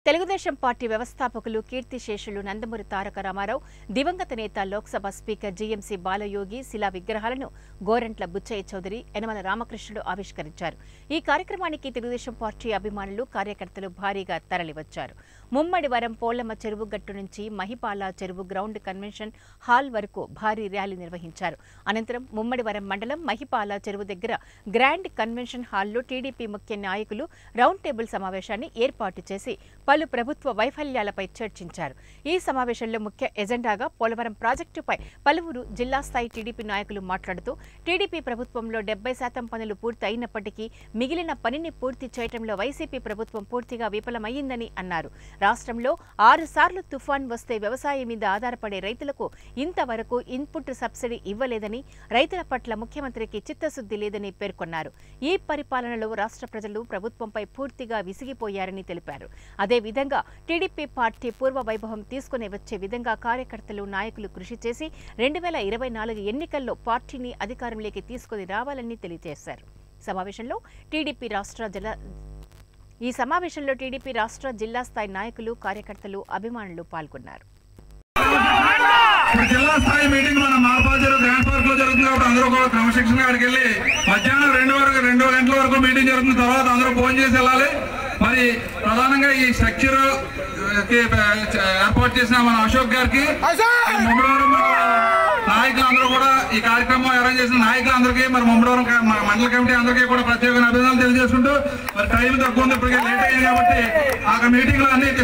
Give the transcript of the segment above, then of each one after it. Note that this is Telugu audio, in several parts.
తెలుగుదేశం పార్టీ వ్యవస్థాపకులు కీర్తిశేషులు నందమూరి తారక రామారావు దివంగత నేత లోక్సభ స్పీకర్ జీఎంసీ బాలయోగి శిలా విగ్రహాలను గోరంట్ల బుచ్చయ్య చౌదరి యనమల రామకృష్ణుడు ఆవిష్కరించారు ఈ కార్యక్రమానికి తెలుగుదేశం పార్టీ అభిమానులు కార్యకర్తలు భారీగా తరలివచ్చారు ముమ్మడివరం పోలమ్మ చెరువు గట్టు నుంచి మహిపాల చెరువు గ్రౌండ్ కన్వెన్షన్ హాల్ వరకు భారీ ర్యాలీ నిర్వహించారు అనంతరం ముమ్మడివరం మండలం మహిపాల చెరువు దగ్గర గ్రాండ్ కన్వెన్షన్ హాల్లో టీడీపీ ముఖ్య నాయకులు రౌండ్ టేబుల్ సమావేశాన్ని ఏర్పాటు చేసి పలు ప్రభుత్వ వైఫల్యాలపై చర్చించారు ఈ సమావేశంలో ముఖ్య ఎజెండాగా పోలవరం ప్రాజెక్టుపై పలువురు జిల్లా స్థాయి టీడీపీ నాయకులు మాట్లాడుతూ టీడీపీ ప్రభుత్వంలో డెబ్బై శాతం పనులు పూర్తి అయినప్పటికీ మిగిలిన పనిని పూర్తి చేయడంలో వైసీపీ ప్రభుత్వం పూర్తిగా విఫలమయ్యిందని అన్నారు రాష్ట్రంలో ఆరు సార్లు తుఫాన్ వస్తే వ్యవసాయం మీద ఆధారపడే రైతులకు ఇంతవరకు ఇన్పుట్ సబ్సిడీ ఇవ్వలేదని రైతుల పట్ల ముఖ్యమంత్రికి చిత్తశుద్ధి లేదని పేర్కొన్నారు ఈ పరిపాలనలో రాష్ట్ర ప్రజలు ప్రభుత్వంపై పూర్తిగా విసిగిపోయారని తెలిపారు అదేవిధంగా టీడీపీ పార్టీ పూర్వ వైభవం తీసుకుని వచ్చే విధంగా కార్యకర్తలు నాయకులు కృషి చేసి రెండు వేల ఇరవై నాలుగు ఎన్నికల్లో పార్టీని అధికారంలోకి తీసుకుని రావాలని తెలియజేశారు సమావేశంలో టీడీపీ రాష్ట్ర జల ఈ సమావేశంలో టీడీపీ రాష్ట్ర జిల్లా స్థాయి నాయకులు కార్యకర్తలు అభిమానులు పాల్గొన్నారు ఇప్పుడు జిల్లా స్థాయి మీటింగ్ మన మార్పాజరు గ్రాండ్ పార్క్ లో జరుగుతుంది కాబట్టి అందరూ కూడా క్రమశిక్షణ కాడికి వెళ్ళి మధ్యాహ్నం రెండు వరకు రెండు గంటల వరకు మీటింగ్ జరుగుతుంది తర్వాత అందరూ ఫోన్ చేసి వెళ్ళాలి మరి ప్రధానంగా ఈ స్ట్రక్చర్ కి ఏర్పాటు చేసిన మన అశోక్ గారికి ఈ ముమ్మడివరం నాయకులందరూ కూడా ఈ కార్యక్రమం అరేంజ్ చేసిన నాయకులందరికీ మరి ముమ్మడివరం క- మ- మండల కమిటీ అందరికీ కూడా ప్రత్యేక అభినందనలు తెలియజేసుకుంటూ మరి టైం తక్కువ ఉంది ఇప్పటికే లేట్ అయింది కాబట్టి ఆ మీటింగ్ లో అన్ని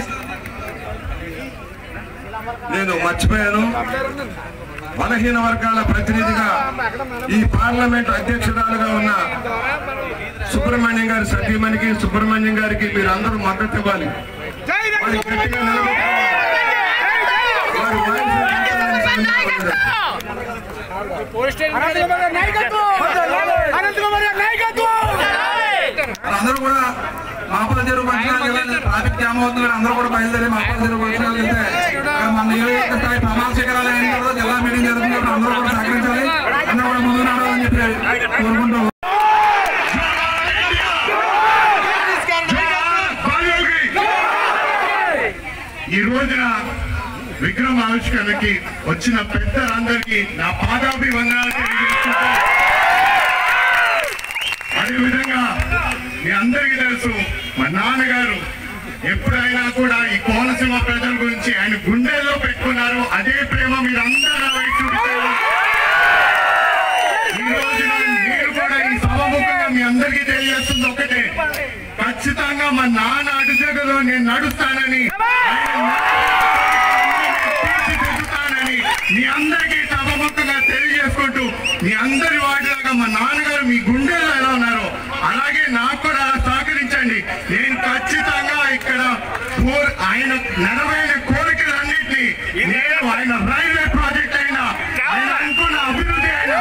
నేను మర్చిపోయాను బలహీన వర్గాల ప్రతినిధిగా ఈ పార్లమెంట్ అధ్యక్షురాలుగా ఉన్న సుబ్రహ్మణ్యం గారి సతీమణికి సుబ్రహ్మణ్యం గారికి మీరందరూ మద్దతు ఇవ్వాలి వారి గట్టిగా నిలబెట్టుకోవాలి. వారి వాయిస్ వినిపించాలని సందేశం అందరూ కూడా మాపల చెరువు ఫంక్షనాలకు వెళ్ళాలి ట్రాఫిక్ జామ్ అవుతుంది కానీ అందరూ కూడా బయలుదేరి మాపల చెరువు ఫంక్షనాలకు వెళ్తే ఇక్కడ మన నియోజకవర్గ స్థాయి ప్రమాణ శిఖరాలు అయిన తర్వాత జిల్లా మీటింగ్ జరుగుతుంది కాబట్టి అందరూ కూడా సహకరించాలి అందరూ కూడా ముందు నడవాలని చెప్పి కోరుకుంటూ ఈ రోజున విక్రమ్ ఆవిష్కరణకి వచ్చిన పెద్దలందరికీ నా పాదాభివందనాలు తెలియజేసుకుంటూ అదేవిధంగా మీ అందరికీ తెలుసు మా నాన్నగారు ఎప్పుడైనా కూడా ఈ కోనసీమ ప్రజల గురించి ఆయన గుండెల్లో పెట్టుకున్నారు అదే ప్రేమ మీరందరూ నా వైపు చూపించారు ఈ రోజున మీరు కూడా ఈ సభముఖంగా మీ అందరికీ తెలియజేస్తుంది ఒకటే ఖచ్చితంగా మా నాన్న అడుగులో నేను నడుస్తానని ఆయన తీర్చిదిద్దుతానని మీ అందరికీ సభముఖంగా తెలియజేసుకుంటూ మీ అందరి వాటిలాగా మా నాన్నగారు మీ గుండెల్లో ఎలా ఉన్నారో అలాగే నాకు కూడా అలా సహకరించండి నేను ఖచ్చితంగా ఇక్కడ కోర్- ఆయన నెరవేరిన కోరికలన్నింటినీ నేను ఆయన రైల్వే ప్రాజెక్ట్ అయినా ఆయన అనుకున్న అభివృద్ధి అయినా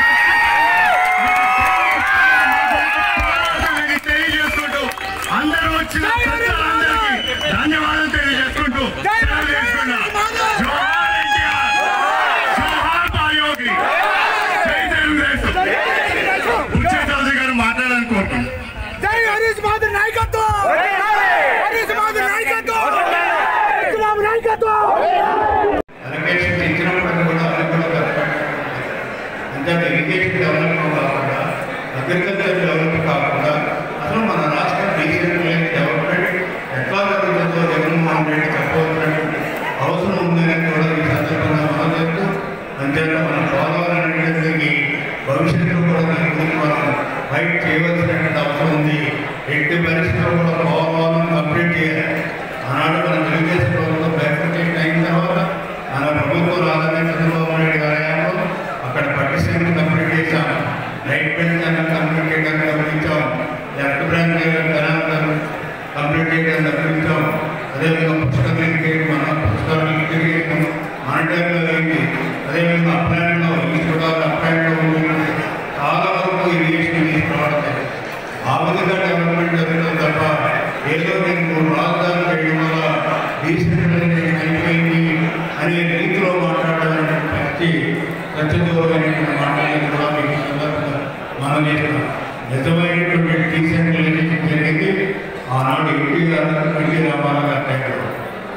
పోరాటాలని తెలియజేసుకుంటూ అందరూ వచ్చిన ప్రజలందరికీ ధన్యవాదాలు తెలియజేసుకుంటూ సెలవు తీసుకున్నా. జోహార్ ఎన్టీఆర్. జోహార్ బాలయోగి. జై తెలుగుదేశం. ఉచ్చ చౌదరి గారు మాట్లాడాలని కోరుకుంటున్నాను జై హరీష్ మాధురి నాయకత్వం హరీష్ మాధురి నాయకత్వం విక్రమ్ నాయకత్వం అలొకేషన్ ఇచ్చినప్పుడు కూడా అనుకూలంగా అంటే ఇరిగేషన్ డెవలప్మెంట్ కాకుండా అగ్రికల్చర్ డెవలప్మెంట్ కాకుండా అసలు మన రాష్ట్ర డీసెంట్రలైజ్ డెవలప్మెంట్ ఎట్లా జరుగుతుందో జగన్మోహన్ రెడ్డి చెప్పవలసినటువంటి అవసరం ఉందని కూడా ఈ సందర్భంగా మనం చెప్తూ అంతేకాక మన పోలవరం అనేటువంటి భవిష్యత్తులో కూడా దాని గురించి మనం ఫైట్ చేయవలసినటువంటి అవసరం ఉంది ఎట్టి పరిస్థితుల్లో కూడా పోలవరం కంప్లీట్ చేయాలి ఆనాడు మన తెలుగుదేశం ప్రభుత్వం బైఫర్కేషన్ అయిన తర్వాత మన ప్రభుత్వం రాజధాని చంద్రబాబు నాయుడు గారి హయాంలో అక్కడ పట్టిసీమను కంప్లీట్ చేశాం రైట్ బెల్ట్ ఛానల్ కంప్లీట్ చేయడానికి గమనించాం లెఫ్ట్ బ్రాంచ్ కెనాల్ కంప్లీట్ చేయడానికి గమనించాం అదేవిధంగా పుస్తక ఇరిగేషన్ మన పుస్తకాల ఇరిగేషన్ మన టైంలో అయింది అదేవిధంగా అప్లాంట్లో ఈ చూడాలి అప్లాంట్లో ఉంది చాలా వరకు ఇరిగేషన్ తీసుకురావడం జరిగింది. ఆ విధంగా డెవలప్మెంట్ జరుగుతుంది తప్ప ఏదో నేను మూడు రాజధానులు చేయడం వల్ల డీసెంట్రలైజేషన్ అయిపోయింది అనే రీతిలో మాట్లాడాలని వ్యక్తి సత్యదూరమైనటువంటి మాట్లాడేది కూడా మీకు ఈ సందర్భంగా మనం చేస్తున్నాం నిజమైనటువంటి డీసెంట్రలైజేషన్ జరిగింది ఆనాడు ఎన్టీ గారు ఎన్టీ రామారావు గారి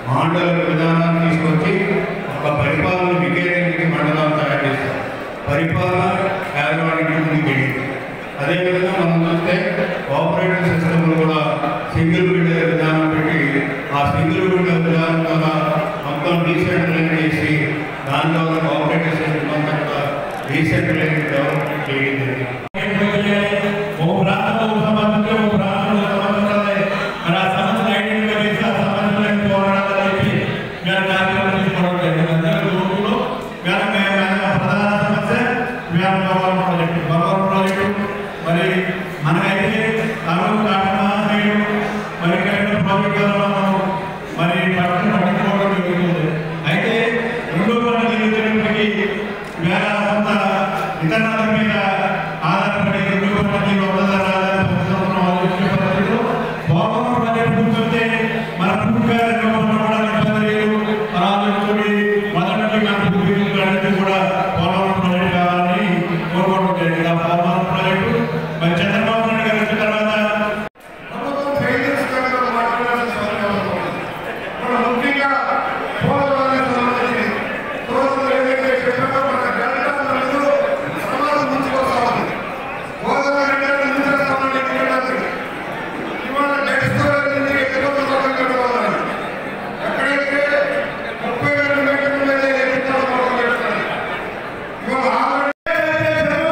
మాండల విధానాన్ని తీసుకొచ్చి ఒక పరిపాలన వికేంద్రీకృత మండలాన్ని తయారు చేశారు పరిపాలన పేదవాడికి ముందుకు వెళ్ళింది అదేవిధంగా మనం చూస్తే కోఆపరేటివ్ సిస్టమ్లో కూడా సింగిల్ విండో విధానం పెట్టి ఆ సింగిల్ విండో విధానం ద్వారా మొత్తం డీసెంట్రలైజ్ చేసి దాని ద్వారా కోఆపరేటివ్ సిస్టమ్ అంతా కూడా డీసెంట్రలైజ్ డెవలప్మెంట్ చేయండి ఓ ప్రాంతం ఓ సంబంధించి ఓ ప్రాంతం ఓ సంబంధించాలి మరి ఆ సమస్యను ఐడెంటిఫై చేసి ఆ సమస్యలను పోరాడాలని చెప్పి మేము కార్యక్రమం తీసుకోవడం జరిగింది అందుకే గ్రూపులో మేము మేము ప్రధాన సమస్య మేము భగవాన్ ప్రాజెక్టు భగవాన్ ప్రాజెక్టు మరి మనకైతే అరువు కాటమాసమేయడం మరి ఇక్కడ ప్రాజెక్ట్ ద్వారా మనం మరి పట్టణం పట్టుకోవడం జరుగుతుంది అయితే రెండో పని జరుగుతున్నప్పటికీ వేల కొంత ఇతరుల మీద ఆధారపడి రెండు పద్ధతి ఒకదాని ఆధార సంవత్సరం ఆలోచించే పద్ధతిలో భవనం ప్రాజెక్ట్ కూర్చొస్తే మన పూర్తిగా నిర్వహణ కూడా ఇబ్బంది లేదు మన ఆలోచించుకొని మొదటి మన పూర్వీకులన్నింటినీ కూడా పోలవరం ప్రాజెక్ట్ కావాలని కోరుకోవడం జరిగింది ఆ పోలవరం ప్రాజెక్టు మరి చంద్రబాబు నాయుడు గారు వచ్చిన తర్వాత ముఖ్యంగా పోలవరానికి సంబంధించి రోజులు ఏదైతే చెప్పారో మన గంటలు సమాజం ముంచుకొస్తా ఉంది పోలవరం గంటలు ముంచేస్తామని చెప్పడానికి ఇవాళ నెక్స్ట్ నుంచి ఎక్కువ మొత్తం కట్టుకోవాలి ఎక్కడైతే ముప్పై వేల మీటర్ల మీద ఎన్నికలు మొదలు పెడతారు ఇవాళ ఆల్రెడీ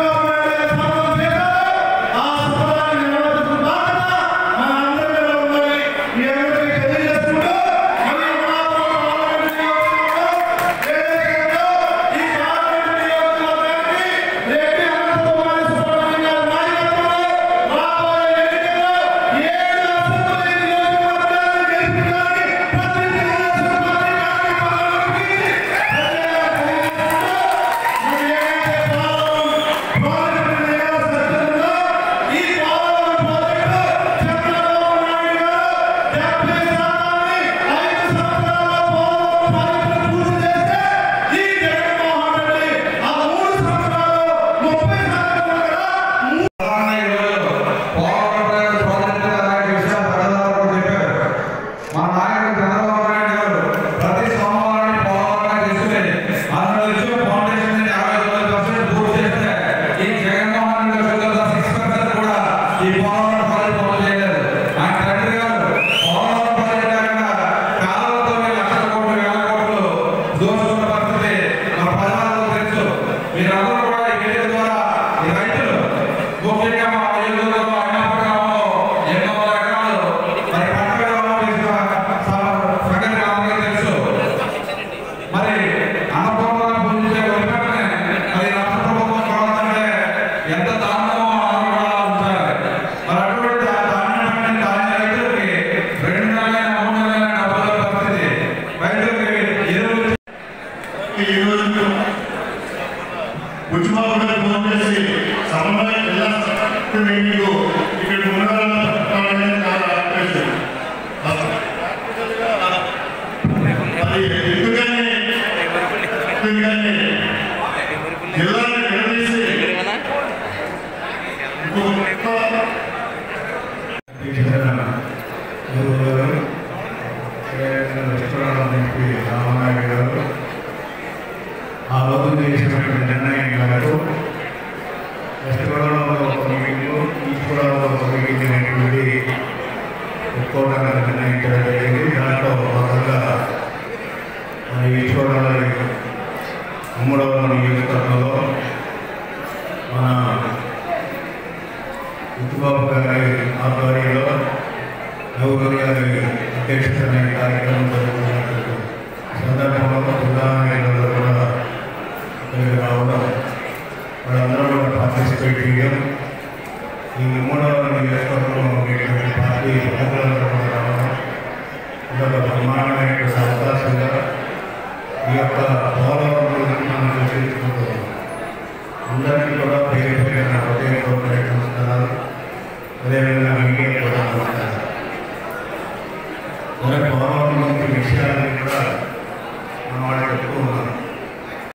మా నాయకుడు చంద్రబాబు నాయుడు గారు ప్రతి సోమవారం పోవాలని తీసుకుని అందులో ఇచ్చిన ఫౌండేషన్ యాభై తొమ్మిది పర్సెంట్ పూర్తి చేస్తే ఈ జగన్మోహన్ రెడ్డి గారు సిక్స్ పర్సెంట్ కూడా ఈ పోలవరం ప్రాజెక్ట్ పూర్తి చేయలేదు ఆయన తండ్రి గారు పోలవరం ప్రాజెక్ట్ కాకుండా కాలువతో లక్షల కోట్లు వేల కోట్లు దోచుకున్న పరిస్థితి మన ప్రజలకు తెలుసు మీరందరూ కూడా ఈ వేదిక ద్వారా ఈ రైతులు ముఖ్యంగా మా నియోజకవర్గంలో అయినప్పటికీ ఎన్నో ఎకరాలు మరి పంట విధానం చేసిన స- సంగతి అందరికీ తెలుసు మరి అన్నపూర్ణ పూజించే వెంటనే అది రాష్ట్ర ప్రభుత్వం కావాలంటే ఎంత దారుణమో అనుకున్నా ఉంటారు మరి అటువంటి ఆ ధాన్యం ధాన్య రైతులకి రెండు నెలలైన మూడు నెలలైన డబ్బుల పరిస్థితి రైతులకి ఎరువులు ఈ రోజు ఉద్యమాలు ఫోన్ చేసి సమన్వయ జిల్లా మీటింగ్ ఇక్కడ ఉండాలని చాలా ఆపేసి అది ఎందుకని ఎందుకని జిల్లాని విడదీసి ఇంకొక రామనాయుడు గారు ఆ రోజు చేసినటువంటి నిర్ణయం గారు వెస్ట్ గోదావరిలో ఒక మీటింగ్ ఈస్ట్ గోదావరిలో ఒక మీటింగ్ అనేటువంటి ఒక్కోటంగా నిర్ణయించడం జరిగింది దాంట్లో భాగంగా మన ఈస్ట్ గోదావరి ఉమ్మడవరం నియోజకవర్గంలో మన ఉత్తుబాబు గారి ఆధ్వర్యంలో నవ్వుగల్ గారి అధ్యక్షతన ఈ కార్యక్రమం జరుగుతున్నటువంటి సందర్భంలో ఉదాహరణ కూడా ఇక్కడికి రావడం వాళ్ళందరూ కూడా పార్టిసిపేట్ చేయడం ఈ మూడవ నియోజకవర్గంలో ఉండేటువంటి పార్టీ ప్రజలందరూ కూడా రావడం ఇదొక బ్రహ్మాండమైనటువంటి అవకాశంగా ఈ యొక్క పోలవరం గురించి మనం చర్చించుకుంటున్నాం అందరికీ కూడా పేరు పేరున హృదయపూర్వక నమస్కారాలు అదేవిధంగా మీడియా కూడా నమస్కారాలు మరి పోలవరం గురించి విషయాన్ని కూడా మన వాళ్ళు చెప్తూ ఉన్నారు